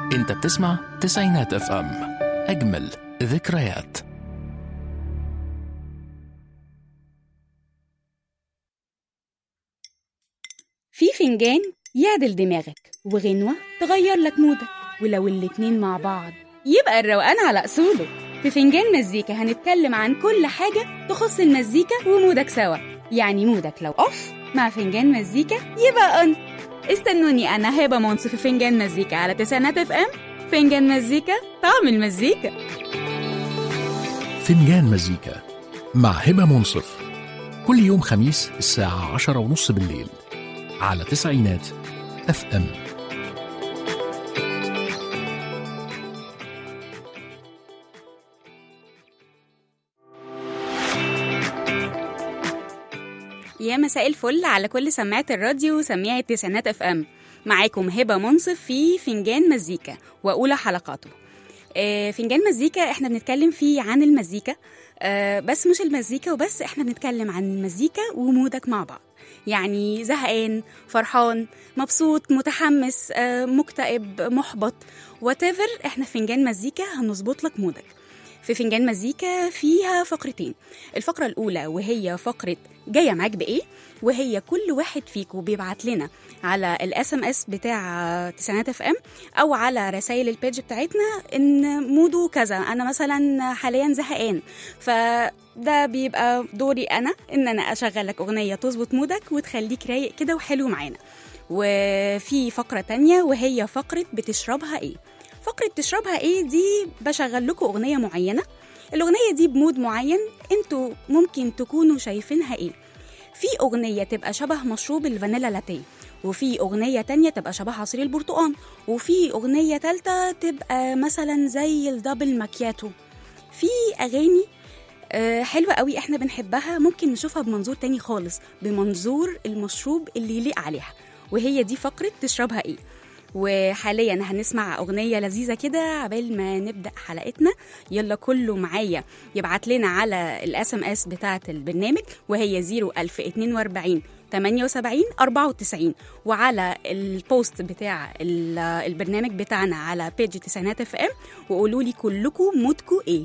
انت بتسمع تسعينات اف ام اجمل ذكريات في فنجان يعدل دماغك وغنوة تغير لك مودك ولو الاتنين مع بعض يبقى الروقان على أصوله في فنجان مزيكا هنتكلم عن كل حاجة تخص المزيكا ومودك سوا يعني مودك لو أوف مع فنجان مزيكا يبقى أون استنوني أنا هبة مونس في فنجان مزيكا على تسعينات اف ام فنجان مزيكا طعم المزيكا فنجان مزيكا مع هبة منصف كل يوم خميس الساعة عشرة ونص بالليل على تسعينات اف ام يا مساء الفل على كل سماعة الراديو سميعة تسعينات اف ام معاكم هبة منصف في فنجان مزيكا وأولى حلقاته آه، فنجان مزيكا احنا بنتكلم فيه عن المزيكا آه، بس مش المزيكا وبس احنا بنتكلم عن المزيكا ومودك مع بعض يعني زهقان فرحان مبسوط متحمس آه، مكتئب محبط whatever احنا في فنجان مزيكا هنظبط لك مودك في فنجان مزيكا فيها فقرتين الفقرة الأولى وهي فقرة جاية معاك بإيه وهي كل واحد فيكم بيبعت لنا على الاس ام اس بتاع تسعينات اف ام او على رسائل البيج بتاعتنا ان موده كذا انا مثلا حاليا زهقان فده بيبقى دوري انا ان انا اشغل لك اغنيه تظبط مودك وتخليك رايق كده وحلو معانا وفي فقره تانية وهي فقره بتشربها ايه فقره تشربها ايه دي بشغل لكم اغنيه معينه الاغنيه دي بمود معين انتوا ممكن تكونوا شايفينها ايه في أغنية تبقى شبه مشروب الفانيلا لاتيه وفي أغنية تانية تبقى شبه عصير البرتقال وفي أغنية تالتة تبقى مثلا زي الدبل ماكياتو في أغاني آه، حلوة قوي احنا بنحبها ممكن نشوفها بمنظور تاني خالص بمنظور المشروب اللي يليق عليها وهي دي فقرة تشربها ايه وحاليا هنسمع أغنية لذيذة كده عبال ما نبدأ حلقتنا يلا كله معايا يبعت لنا على الاس ام اس بتاعة البرنامج وهي 01042 78 94 وعلى البوست بتاع ال- البرنامج بتاعنا على بيج تسعينات اف ام وقولوا لي كلكم مودكم ايه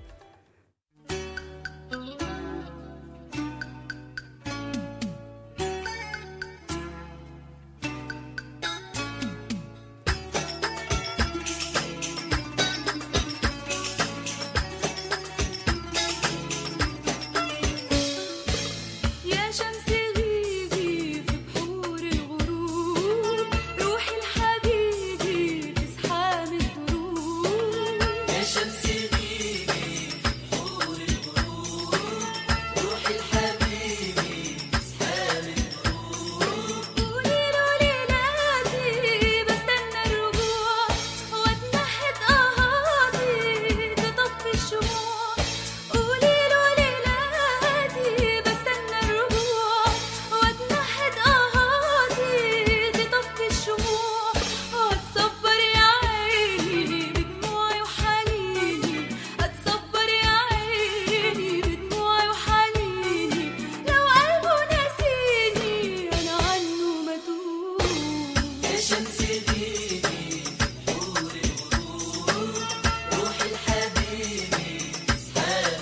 يا شمس غيبي في بحور الغروب روحي لحبيبي في زحام الدروب يا شمس غيبي في بحور الغروب روحي لحبيبي في زحام الدروب قولي له ليلاتي بستنى الرجوع واتنحت قهاتي تطفي الشموع قولي له ليلاتي بستنى الرجوع واتنحت قهاتي تطفي الشموع هتصبر يا عيني بدموعي وحنيني هتصبر يا عيني بدموعي وحنيني لو قلبه ناسيني انا عنه متوه يا شمس غيبي بحور الغروب روحي لحبيبي زحام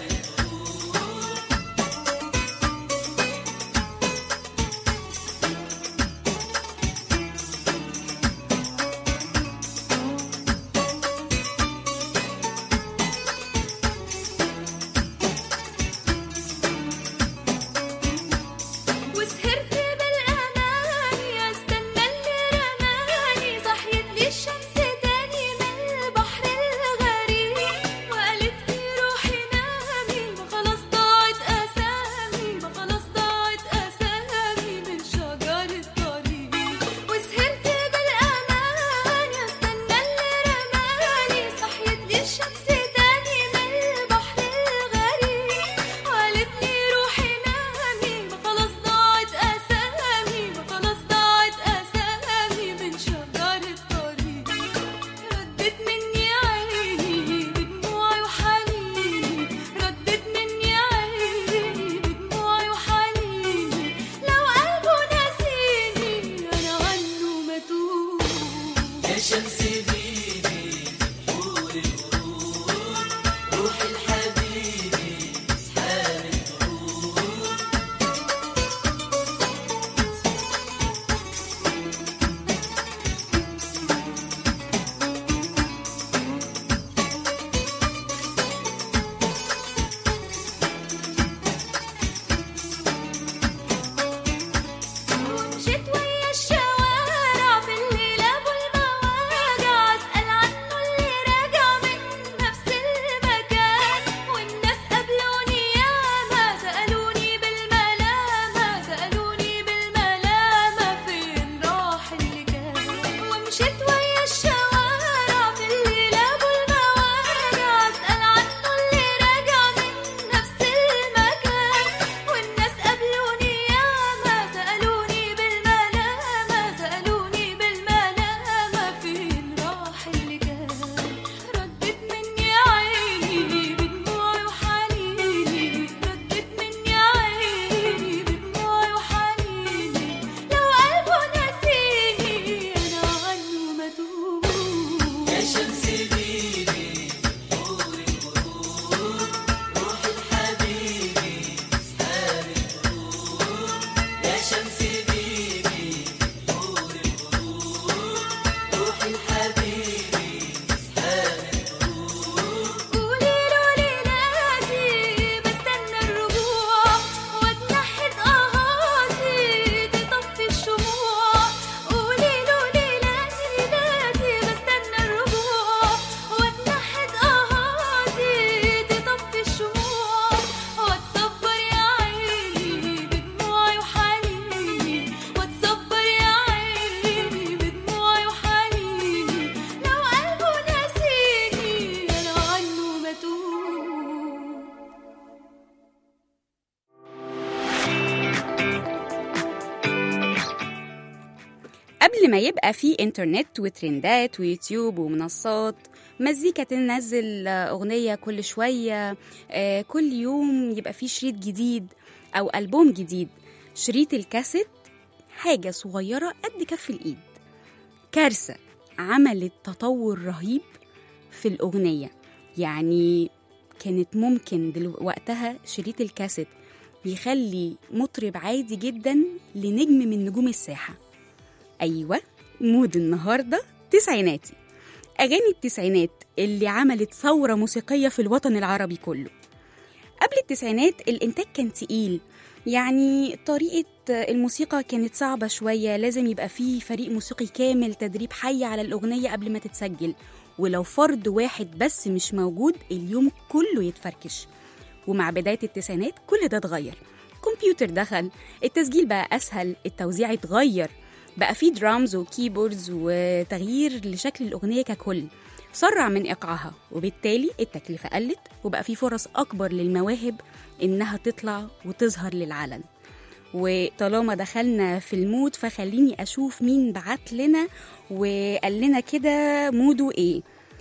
وسهرت بالأماني أستنى اللي رماني صحيت لي الشمس تاني من البحر الغريب وقالت لي روحي نامي ما خلاص ضاعت أسامي ما خلاص ضاعت أسامي من شجر الطريق وسهرت بالأماني أستنى اللي رماني صحيت لي الشمس تاني من البحر الغريب وقالت لي روحي نامي ما خلاص ضاعت أسامي ما خلاص ضاعت أسامي من شجر الطريق ردت مني عيني بدموعي وحنيني ردت مني عيني بدموعي وحنيني لو قلبه ناسيني أنا عنه متوه يا شمس غيبي ومشيت ويا الشوارع في الليلة والمواجع أسأل عنه اللي راجع من نفس المكان والناس قابلوني ياما سألوني بالملامة سألوني بالملامة فين راح اللي كان ومشيت ويا الشوارع في الليلة والمواجع أسأل عنه اللي راجع من نفس المكان والناس قابلوني ياما سألوني بالملامة سألوني بالملامة فين راح اللي كان ردت مني عيني بدموعي وحنيني ردت مني عيني بدموعي وحنيني لو قلبه نسيني أنا عنه مدوب قولي له ليلاتي بستنى الرجوع واتنحت قهاتي تطفي الشموع قولي له ليلاتي ليلاتي بستنى الرجوع واتنحت قهاتي تطفي الشموع واتصبر يا عيني بدموعي وحنيني واتصبر يا عيني بدموعي وحنيني لو قلبه نسيني انا عنه متوب قبل ما يبقى في انترنت وترندات ويوتيوب ومنصات مزيكا تنزل آه، أغنية كل شوية آه، كل يوم يبقى في شريط جديد أو ألبوم جديد شريط الكاسيت حاجة صغيرة قد كف الإيد كارثة عملت تطور رهيب في الأغنية يعني كانت ممكن دلو... وقتها شريط الكاسيت يخلي مطرب عادي جدا لنجم من نجوم الساحة أيوة مود النهاردة تسعيناتي أغاني التسعينات اللي عملت ثورة موسيقية في الوطن العربي كله قبل التسعينات الإنتاج كان تقيل يعني طريقة الموسيقى كانت صعبة شوية لازم يبقى فيه فريق موسيقي كامل تدريب حي على الأغنية قبل ما تتسجل ولو فرد واحد بس مش موجود اليوم كله يتفركش ومع بداية التسعينات كل ده اتغير كمبيوتر دخل التسجيل بقى أسهل التوزيع اتغير بقى فيه درامز وكيبوردز وتغيير لشكل الأغنية ككل سرع من إيقاعها وبالتالي التكلفة قلت وبقى في فرص أكبر للمواهب إنها تطلع وتظهر للعلن وطالما دخلنا في المود فخليني أشوف مين بعت لنا وقال لنا كده موده إيه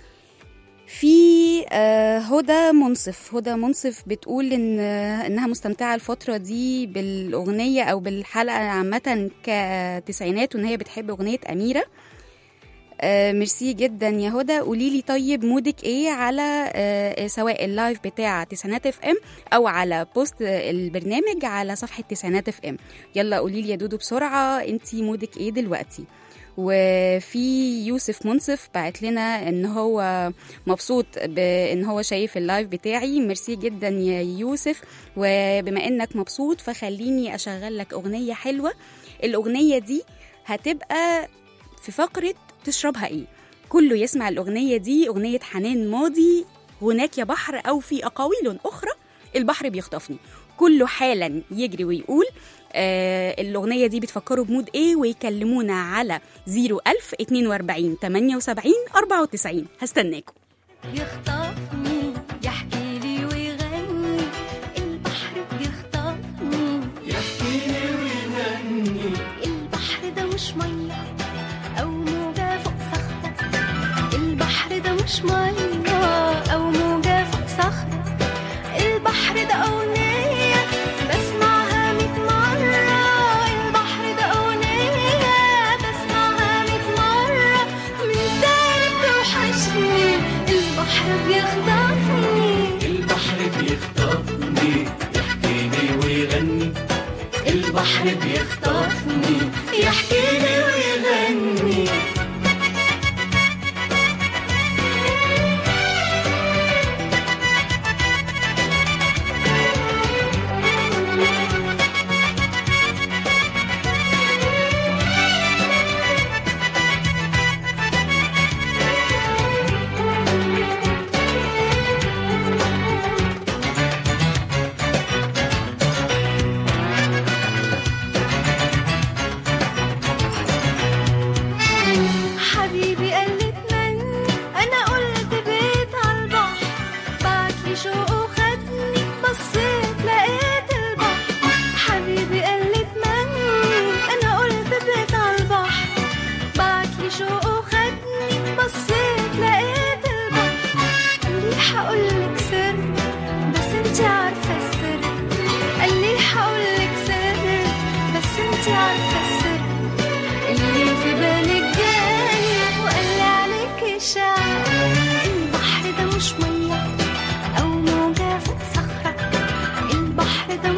في آه، هدى منصف هدى منصف بتقول ان آه، انها مستمتعه الفتره دي بالاغنيه او بالحلقه عامه كتسعينات وان هي بتحب اغنيه اميره آه، ميرسي جدا يا هدى قولي لي طيب مودك ايه على آه، سواء اللايف بتاع تسعينات اف ام او على بوست البرنامج على صفحه تسعينات اف ام يلا قولي لي يا دودو بسرعه انتي مودك ايه دلوقتي وفي يوسف منصف بعت لنا ان هو مبسوط بان هو شايف اللايف بتاعي ميرسي جدا يا يوسف وبما انك مبسوط فخليني اشغل لك اغنيه حلوه الاغنيه دي هتبقى في فقره تشربها ايه كله يسمع الاغنيه دي اغنيه حنان ماضي هناك يا بحر او في اقاويل اخرى البحر بيخطفني كله حالا يجري ويقول آه الأغنية دي بتفكروا بمود إيه ويكلمونا على 01000 42 78 94 هستناكم يخطفني يحكي لي ويغني البحر بيخطفني يحكي لي ويغني البحر ده مش ميه او موجه فوق صخره البحر ده مش ميه او موجه فوق صخره البحر ده اغنيه بسمعها ميت مره البحر ده اغنيه بسمعها ميت مره من تاني بتوحشني البحر بيخطفني البحر بيخطفني يحكيلي ويغني البحر بيخطفني يحكيلي ويغني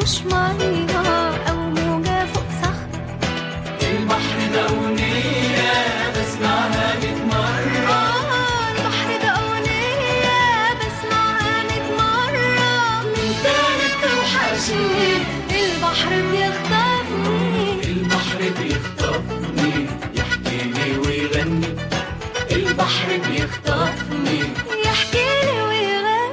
مش مية أو موجة فوق صخر البحر ده أغنية بسمعها ميت مرة آه البحر ده أغنية بسمعها ميت مرة من تاني بتوحشني البحر بيخطفني البحر بيخطفني يحكيلي ويغني البحر بيخطفني يحكي لي ويغني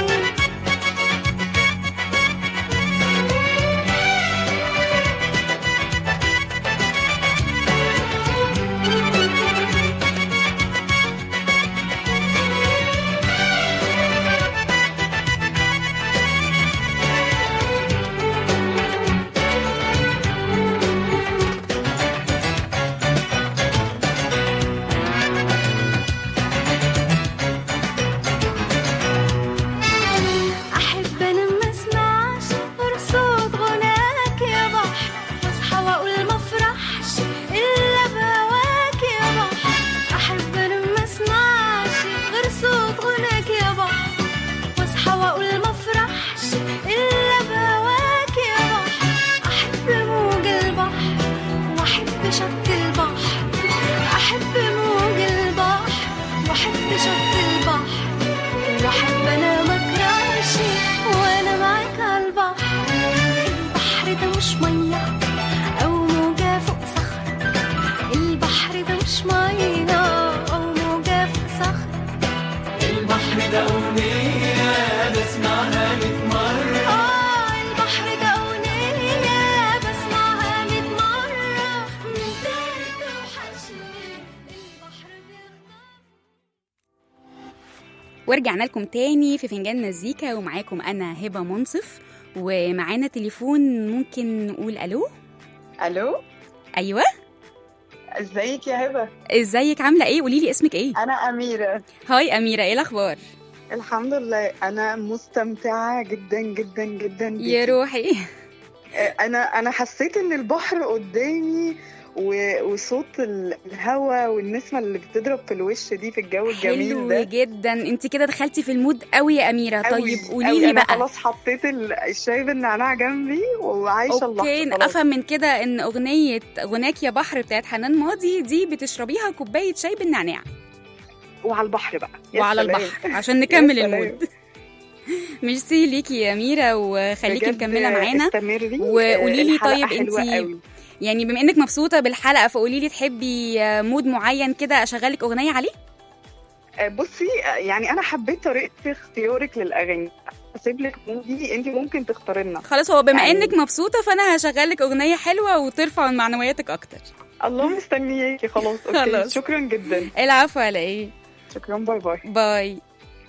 أحب أنا ما أسمعش غير صوت غناك يا بحر وأصحى وأقول ما أفرحش إلا بهواك يا بحر أحب أنا ما أسمعش غير صوت غناك يا بحر وأصحى وأقول ما أفرحش إلا بهواك يا بحر أحب موج البحر وأحب شط البحر أحب موج البحر وأحب شط البحر واحب انا ما اكرهش وانا معاك على البحر البحر ده مش ميه او موجه فوق صخر البحر ده مش ميه او موجه فوق صخر البحر ده أغنية بسمعها ميت مرة اه البحر ده اغنيه بسمعها ميت مره من تاني توحشني البحر بيخطف ورجعنا لكم تاني في فنجان مزيكا ومعاكم انا هبه منصف ومعانا تليفون ممكن نقول الو الو ايوه ازيك يا هبه ازيك عامله ايه قولي لي اسمك ايه انا اميره هاي اميره ايه الاخبار الحمد لله انا مستمتعه جدا جدا جدا بيكي. يا روحي انا انا حسيت ان البحر قدامي و... وصوت ال- الهواء والنسمه اللي بتضرب في الوش دي في الجو الجميل حلو ده جدا انت كده دخلتي في المود قوي يا اميره أوي، طيب قولي أوي. لي انا بقى خلاص حطيت ال- الشاي بالنعناع جنبي وعايشه اوكي اللحظه خلاص. افهم من كده ان اغنيه غناك يا بحر بتاعت حنان ماضي دي بتشربيها كوبايه شاي بالنعناع وعلى البحر بقى يا وعلى سلام. البحر عشان نكمل سلام. المود ميرسي ليكي يا أميرة وخليكي بجد مكملة معانا استمري وقولي لي الحلقة طيب حلوة انتي قوي. يعني بما انك مبسوطة بالحلقة فقولي لي تحبي مود معين كده اشغلك اغنية عليه آه، بصي آه، يعني انا حبيت طريقه اختيارك للاغاني اسيب لك مودي انت ممكن تختاري لنا خلاص هو بما يعني- انك مبسوطة فانا هشغلك اغنية حلوة وترفع من معنوياتك اكتر الله مستنياكي خلاص اوكي خلاص. شكرا جدا العفو على ايه شكرا باي باي باي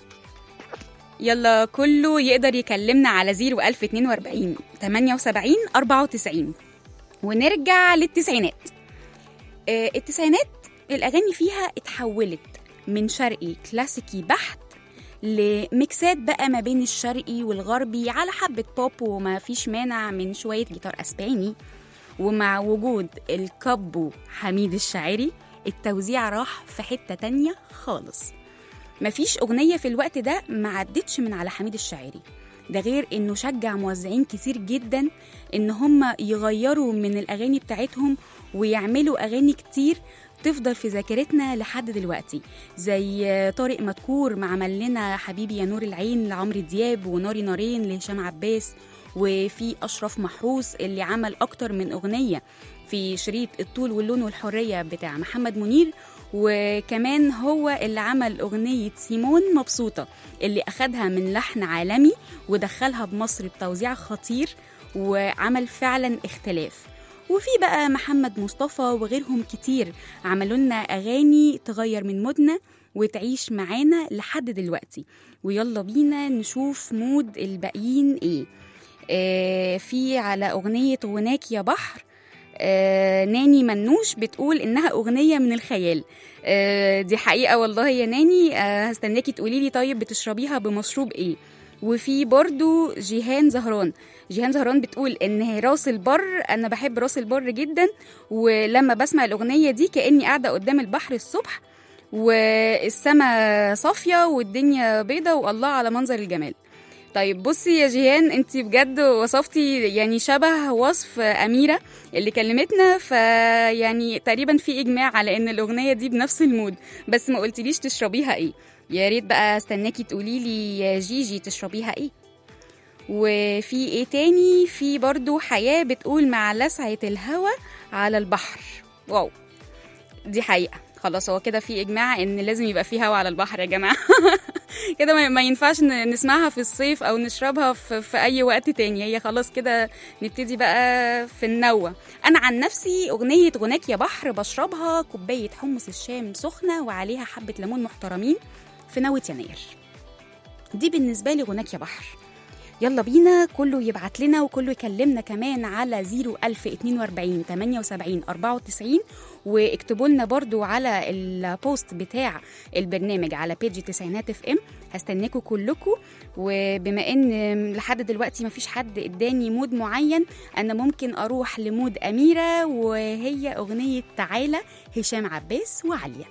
يلا كله يقدر يكلمنا على 01042 78 94 ونرجع للتسعينات آه، التسعينات الأغاني فيها اتحولت من شرقي كلاسيكي بحت لميكسات بقى ما بين الشرقي والغربي على حبة بوب وما فيش مانع من شوية جيتار أسباني ومع وجود الكابو حميد الشاعري التوزيع راح في حتة تانية خالص مفيش أغنية في الوقت ده ما عدتش من على حميد الشاعري ده غير انه شجع موزعين كتير جدا ان هم يغيروا من الاغاني بتاعتهم ويعملوا اغاني كتير تفضل في ذاكرتنا لحد دلوقتي زي طارق مدكور ما عمل لنا حبيبي يا نور العين لعمرو دياب وناري نارين لهشام عباس وفي اشرف محروس اللي عمل اكتر من اغنيه في شريط الطول واللون والحريه بتاع محمد منير وكمان هو اللي عمل أغنية سيمون مبسوطة اللي أخدها من لحن عالمي ودخلها بمصر بتوزيع خطير وعمل فعلا اختلاف وفي بقى محمد مصطفى وغيرهم كتير عملوا لنا أغاني تغير من مودنا وتعيش معانا لحد دلوقتي ويلا بينا نشوف مود الباقيين ايه آه في على أغنية غناك يا بحر آه ناني منوش بتقول إنها أغنية من الخيال آه دي حقيقة والله يا ناني آه هستناكي تقولي لي طيب بتشربيها بمشروب إيه وفي برضو جيهان زهران جيهان زهران بتقول ان راس البر انا بحب راس البر جدا ولما بسمع الاغنيه دي كاني قاعده قدام البحر الصبح والسماء صافيه والدنيا بيضة والله على منظر الجمال طيب بصي يا جيهان انت بجد وصفتي يعني شبه وصف اميره اللي كلمتنا فيعني تقريبا في اجماع على ان الاغنيه دي بنفس المود بس ما قلتليش تشربيها ايه يا ريت بقى استناكي تقولي لي يا جيجي تشربيها ايه وفي ايه تاني في برضو حياه بتقول مع لسعه الهوا على البحر واو دي حقيقه خلاص هو كده في اجماع ان لازم يبقى في هوا على البحر يا جماعه كده ما- ما ينفعش ن- نسمعها في الصيف او نشربها في, في اي وقت تاني هي خلاص كده نبتدي بقى في النوة انا عن نفسي اغنية غناك يا بحر بشربها كوباية حمص الشام سخنة وعليها حبة ليمون محترمين في نوة يناير دي بالنسبة لي غناك يا بحر يلا بينا كله يبعت لنا وكله يكلمنا كمان على 01042 78 94 واكتبوا لنا برضو على البوست بتاع البرنامج على بيج تسعينات اف ام هستناكم كلكم وبما ان لحد دلوقتي مفيش حد اداني مود معين انا ممكن اروح لمود اميره وهي اغنيه تعالى هشام عباس وعليا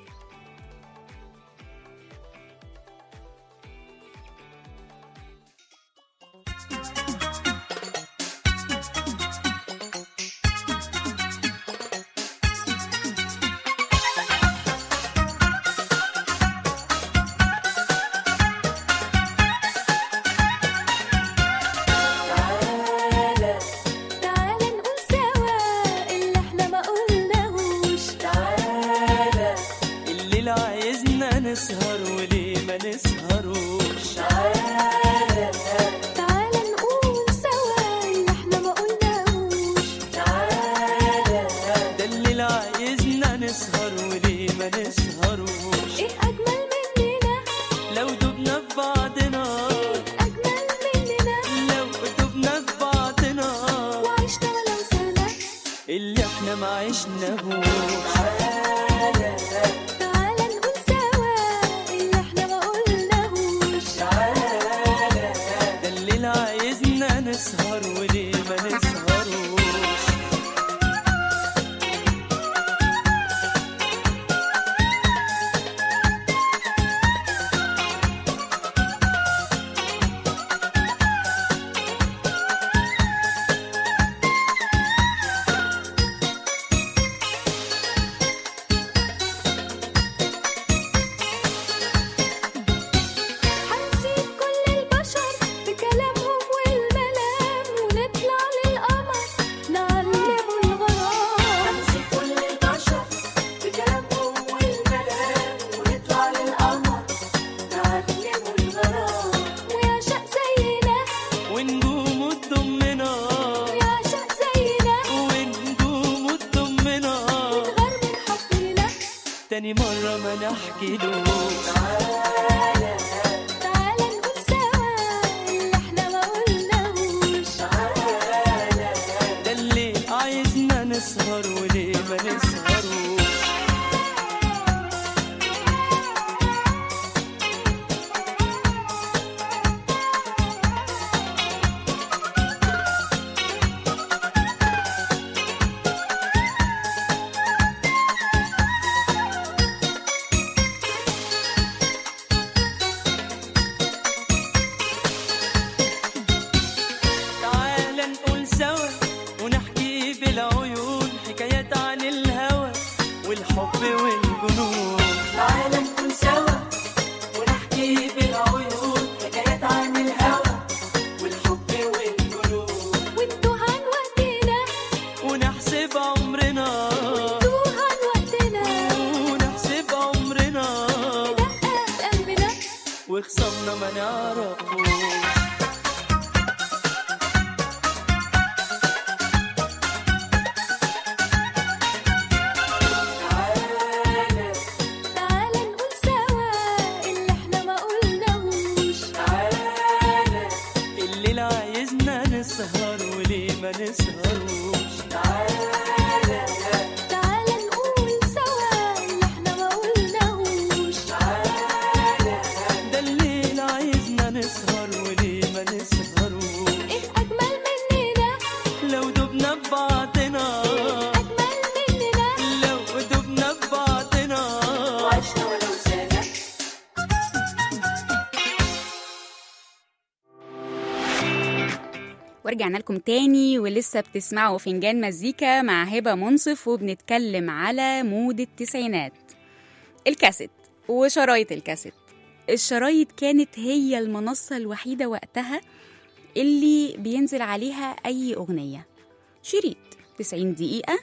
تعالى نقول سوا اللي احنا ما قلناهوش تعالى الليل عايزنا نسهر وليه ما نسهروش تعالى تعالى نقول سوا اللي احنا ما قلناهوش تعالى ده الليل عايزنا نسهر وليه ما نسهروش ايه اجمل مننا لو دبنا في بعضنا اجمل مننا لو دبنا في بعضنا وعشنا ولو سنه اللي احنا ما عشناهوش تعالى نقول سوا اللي احنا ما قلناهوش ده الليل عايزنا نسهر وليه ما نسهروش هنسيب كل البشر بكلامهم والملام ونطلع للقمر نعلمه الغرام هنسيب كل البشر بكلامهم والملام ونطلع للقمر نعلمه الغرام ويعشق زينا ونجوم تضمنا ويعشق زينا ونجوم تضمنا نغير من حبنا تاني مرة ما نحكيلوش تعالى نقول سوا اللي احنا ما قلناهوش ده الليل عايزنا نسهر وليه ما نسهروش تعالى نقول سوا ونحكي بالعيون حكايات عن الهوى والحب والجنون تعالى نكون سوا ونحكي بالعيون حكايات عن الهوى والحب والجنون وانتوا عن وقتنا ونحسب عمرنا انتوا عن وقتنا ونحسب عمرنا دقة قلبنا وخصمنا ما نعرفوش ورجعنا لكم تاني ولسه بتسمعوا فنجان مزيكا مع هبة منصف وبنتكلم على مود التسعينات الكاسيت وشرايط الكاسيت الشرايط كانت هي المنصة الوحيدة وقتها اللي بينزل عليها أي أغنية شريط 90 دقيقة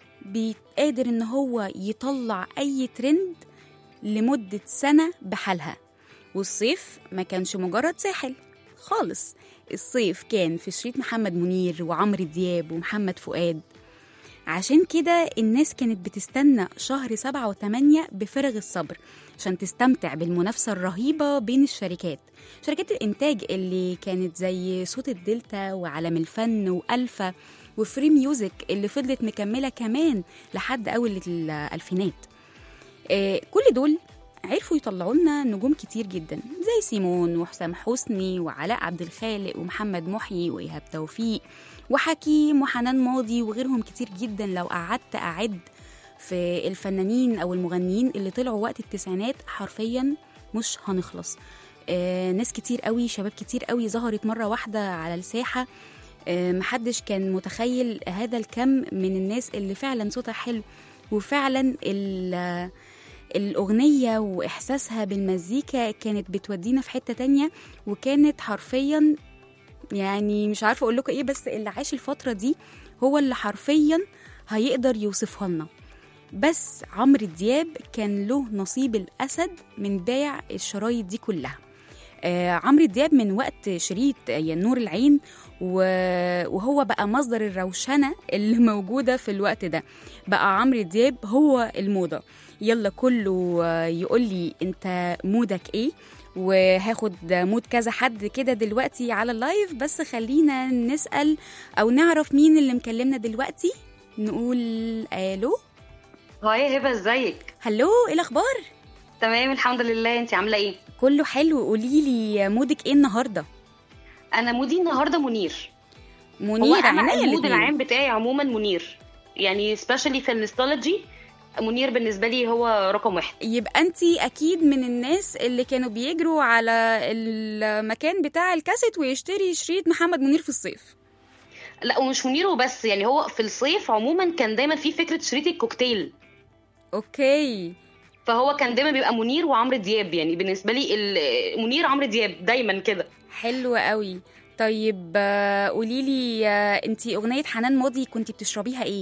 بيقدر إن هو يطلع أي ترند لمدة سنة بحالها والصيف ما كانش مجرد ساحل خالص الصيف كان في شريط محمد منير وعمرو دياب ومحمد فؤاد عشان كده الناس كانت بتستنى شهر سبعة وثمانية بفارغ الصبر عشان تستمتع بالمنافسة الرهيبة بين الشركات شركات الإنتاج اللي كانت زي صوت الدلتا وعالم الفن وألفا وفري ميوزك اللي فضلت مكملة كمان لحد أول الألفينات آه، كل دول عرفوا يطلعوا لنا نجوم كتير جدا زي سيمون وحسام حسني وعلاء عبد الخالق ومحمد محيي وإيهاب توفيق وحكيم وحنان ماضي وغيرهم كتير جدا لو قعدت أعد في الفنانين أو المغنيين اللي طلعوا وقت التسعينات حرفيا مش هنخلص آه ناس كتير قوي شباب كتير قوي ظهرت مرة واحدة على الساحة آه محدش كان متخيل هذا الكم من الناس اللي فعلا صوتها حلو وفعلا ال- الأغنية وإحساسها بالمزيكا كانت بتودينا في حتة تانية وكانت حرفيا يعني مش عارفة أقول لكم إيه بس اللي عاش الفترة دي هو اللي حرفيا هيقدر يوصفها لنا بس عمرو دياب كان له نصيب الأسد من بيع الشرايط دي كلها آه عمرو دياب من وقت شريط يا نور العين و- وهو بقى مصدر الروشنة اللي موجودة في الوقت ده بقى عمرو دياب هو الموضة يلا كله آه، يقول لي انت مودك ايه وهاخد مود كذا حد كده دلوقتي على اللايف بس خلينا نسأل او نعرف مين اللي مكلمنا دلوقتي نقول الو هاي هبه ازيك هلو ايه الاخبار تمام الحمد لله انت عامله ايه كله حلو قولي لي مودك ايه النهارده انا مودي النهارده منير هو منير انا عينيا المود الاتنين. العام بتاعي عموما منير يعني سبيشالي في النوستالجي منير بالنسبه لي هو رقم واحد يبقى انت اكيد من الناس اللي كانوا بيجروا على المكان بتاع الكاسيت ويشتري شريط محمد منير في الصيف لا ومش منير وبس يعني هو في الصيف عموما كان دايما في فكره شريط الكوكتيل اوكي فهو كان دايما بيبقى منير وعمرو دياب يعني بالنسبه لي ال- منير عمرو دياب دايما كده حلو قوي طيب قولي لي انت اغنيه حنان ماضي كنت بتشربيها ايه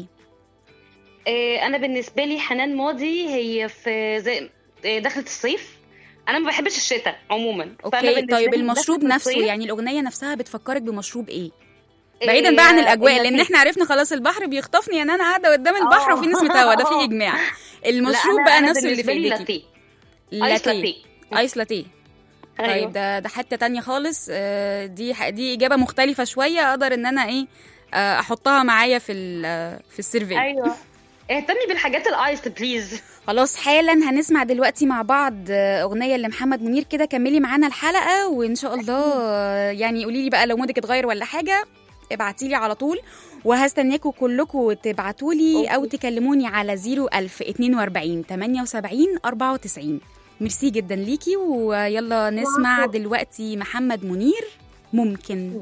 آه، انا بالنسبه لي حنان ماضي هي في زي آه، دخلت الصيف انا ما بحبش الشتاء عموما فأنا اوكي بالنسبة طيب لي المشروب دخلت نفسه الصيف، يعني الاغنيه نفسها بتفكرك بمشروب ايه آه، بعيدا بقى عن الاجواء لان اللاتيه. احنا عرفنا خلاص البحر بيخطفني ان انا قاعده قدام البحر آه. وفي نسمه هوا ده في اجماع لا، المشروب أنا- بقى أنا نفسه اللي في بالنسبة لي ايديكي لاتيه ايس لاتيه لاتيه ايس لاتيه طيب أيوة. ده ده حته تانية خالص آه، دي ح- دي اجابه مختلفه شويه اقدر ان انا ايه آه، احطها معايا في ال- في السيرفي ايوه اهتمي بالحاجات الايس بليز خلاص حالا هنسمع دلوقتي مع بعض آه، اغنيه لمحمد منير كده كملي معانا الحلقه وان شاء الله آه، يعني قولي لي بقى لو مودك اتغير ولا حاجه ابعتي لي على طول وهستناكم كلكم تبعتوا لي او أوكي. تكلموني على 01000 42 78 94 ميرسي جدا ليكي ويلا نسمع العفو. دلوقتي محمد منير ممكن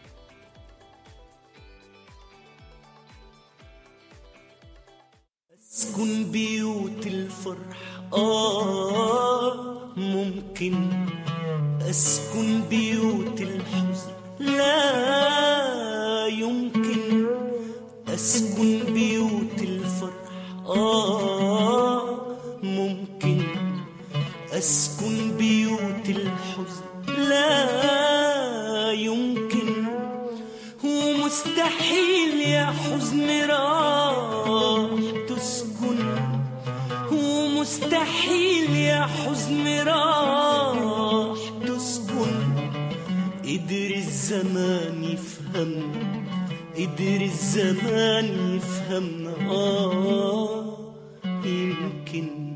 اسكن بيوت الفرح آه ممكن أسكن بيوت الحزن لا يمكن أسكن بيوت الفرح آه ممكن أسكن بيوت الحزن لا يمكن ومستحيل يا حزن راح تسكن ومستحيل يا حزن راح تسكن قدر الزمان يفهمنا قدر الزمان يفهمنا آه يمكن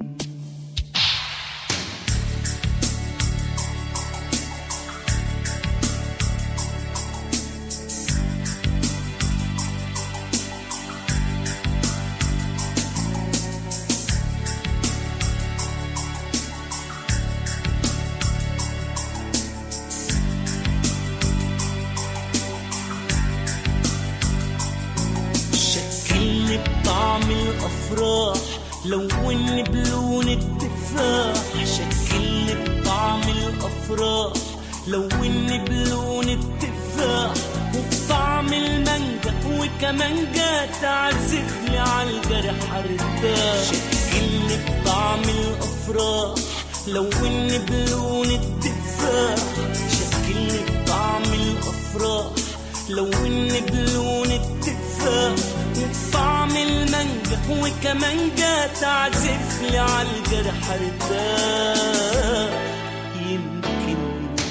لوني بلون التفاح شكلني بطعم الافراح لوني بلون التفاح وبطعم المانجا وكمان جا تعزف لي عالجرح ارتاح شكلني بطعم الافراح لوني بلون التفاح شكلني بطعم الافراح لوني بلون التفاح وبطعم المانجا وكمان جا تعزف لي عالجرح ارتاح يمكن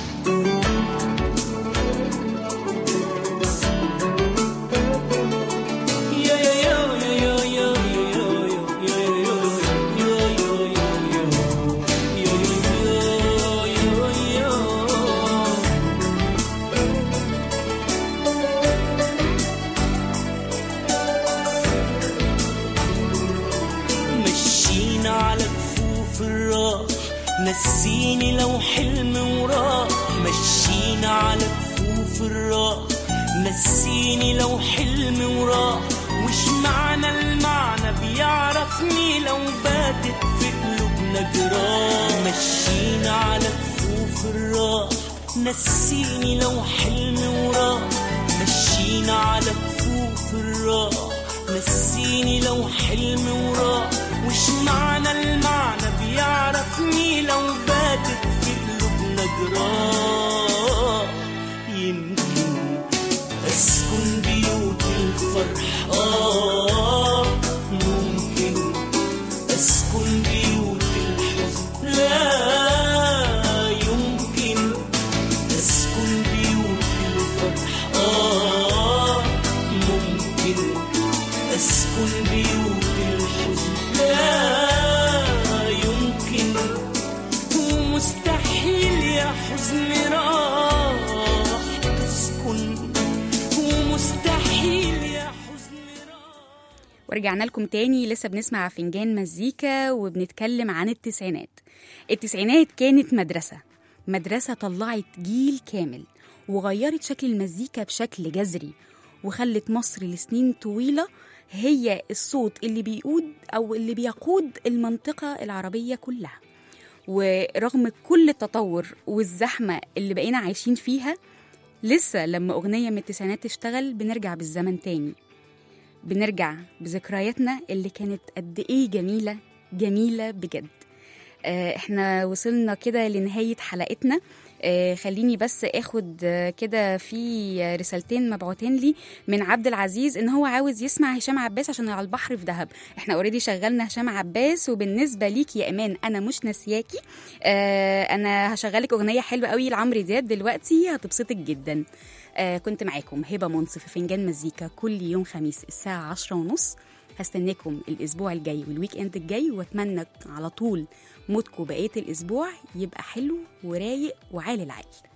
يا يا يا يا يا يا يا يا مشينا على كفوف الراح نسيني لو حلم وراح مشينا على كفوف الراح نسيني لو حلم وراح وش معنى المعنى بيعرفني لو باتت في قلوبنا جراح مشينا على كفوف الراح نسيني لو حلم وراح مشينا على كفوف الراح نسيني لو حلم وراح وش معنى المعنى بيعرفني لو باتت في قلوبنا جراح يمكن اسكن بيوت الفرح آه ممكن اسكن بيوت الحزن لا يمكن اسكن بيوت الفرح آه ممكن اسكن بيوت الحزن لا يمكن ومستحيل يا حزن راح تسكن ومستحيل يا حزن راح ورجعنا لكم تاني لسه بنسمع فنجان مزيكا وبنتكلم عن التسعينات التسعينات كانت مدرسة مدرسة طلعت جيل كامل وغيرت شكل المزيكا بشكل جذري وخلت مصر لسنين طويلة هي الصوت اللي بيقود أو اللي بيقود المنطقة العربية كلها ورغم كل التطور والزحمة اللي بقينا عايشين فيها لسه لما أغنية من التسعينات تشتغل بنرجع بالزمن تاني بنرجع بذكرياتنا اللي كانت قد ايه جميله جميله بجد آه، احنا وصلنا كده لنهايه حلقتنا آه، خليني بس اخد آه، كده في رسالتين مبعوتين لي من عبد العزيز ان هو عاوز يسمع هشام عباس عشان على البحر في دهب احنا اوريدي شغلنا هشام عباس وبالنسبه ليك يا ايمان انا مش ناسياكي آه، انا هشغلك اغنيه حلوه قوي لعمرو دياب دلوقتي هتبسطك جدا آه كنت معاكم هبه منصف في فنجان مزيكا كل يوم خميس الساعه عشرة ونص هستناكم الاسبوع الجاي والويك اند الجاي واتمنى على طول مودكم بقيه الاسبوع يبقى حلو ورايق وعالي العال